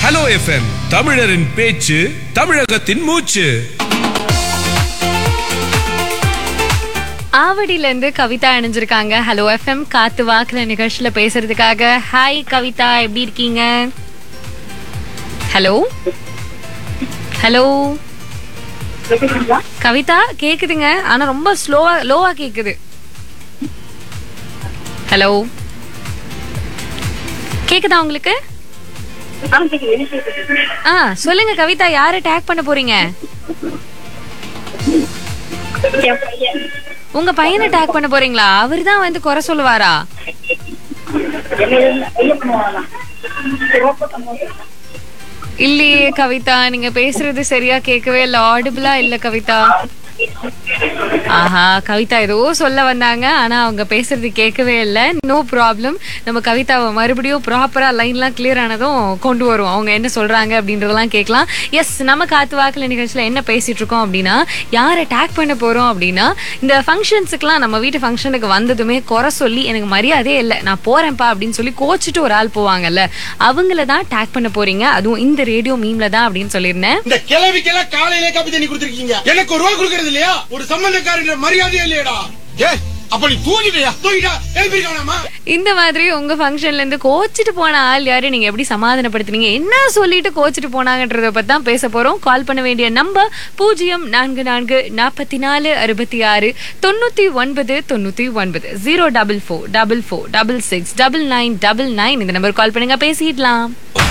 hello FM தமிழரின் பேச்சு தமிழகத்தின் மூச்சு ஆவடியில இருந்து கவிதா இணைஞ்சிருக்காங்க ஹலோ எஃப்எம் காத்து வாக்குல நிகழ்ச்சியில பேசுறதுக்காக ஹாய் கவிதா எப்படி இருக்கீங்க ஹலோ ஹலோ கவிதா கேக்குதுங்க ஆனா ரொம்ப ஸ்லோவா லோவா கேக்குது ஹலோ கேக்குதா உங்களுக்கு ஆ சொல்லுங்க கவிதா யாரை டேக் பண்ண போறீங்க உங்க பையனை டேக் பண்ண போறீங்களா அவர்தான் வந்து குறை சொல்லுவாரா இல்லையே கவிதா நீங்க பேசுறது சரியா கேட்கவே இல்ல ஆடிபிளா இல்ல கவிதா ஆஹா கவிதா ஏதோ சொல்ல வந்தாங்க ஆனா அவங்க பேசுறது கேட்கவே இல்ல நோ ப்ராப்ளம் நம்ம கவிதாவை மறுபடியும் ப்ராப்பரா லைன்லாம் கிளியர் ஆனதும் கொண்டு வருவோம் அவங்க என்ன சொல்றாங்க அப்படின்றதெல்லாம் கேட்கலாம் எஸ் நம்ம காத்து வாக்குல நிகழ்ச்சியில என்ன பேசிட்டு இருக்கோம் அப்படின்னா யாரை டேக் பண்ண போறோம் அப்படின்னா இந்த ஃபங்க்ஷன்ஸுக்குலாம் நம்ம வீட்டு ஃபங்க்ஷனுக்கு வந்ததுமே குறை சொல்லி எனக்கு மரியாதையே இல்லை நான் போறேன்ப்பா அப்படின்னு சொல்லி கோச்சிட்டு ஒரு ஆள் போவாங்கல்ல அவங்கள தான் டேக் பண்ண போறீங்க அதுவும் இந்த ரேடியோ மீம்ல தான் அப்படின்னு சொல்லியிருந்தேன் இந்த கிழவிக்கெல்லாம் காலையிலே காப்பி தண்ணி கொடுத்துருக்கீங்க எனக்கு ஒரு ரூபா கொடுக்கறது இல்லையா ஒரு சம்பந்தக்காரங்க மரியாதையே இல்லையடா ஏ அப்ப நீ தூங்கிட்டியா தூங்கிட்டா எழுப்பிருக்கானாமா இந்த மாதிரி உங்க ஃபங்க்ஷன்ல இருந்து கோச்சிட்டு போன ஆள் யாரு நீங்க எப்படி சமாதானப்படுத்துனீங்க என்ன சொல்லிட்டு கோச்சிட்டு போனாங்கன்றத பத்தி தான் பேச போறோம் கால் பண்ண வேண்டிய நம்பர் பூஜ்ஜியம் நான்கு நான்கு நாற்பத்தி நாலு அறுபத்தி ஆறு தொண்ணூத்தி ஒன்பது தொண்ணூத்தி ஒன்பது zero double four double four double six double nine double nine இந்த நம்பர் கால் பண்ணுங்க பேசிடலாம்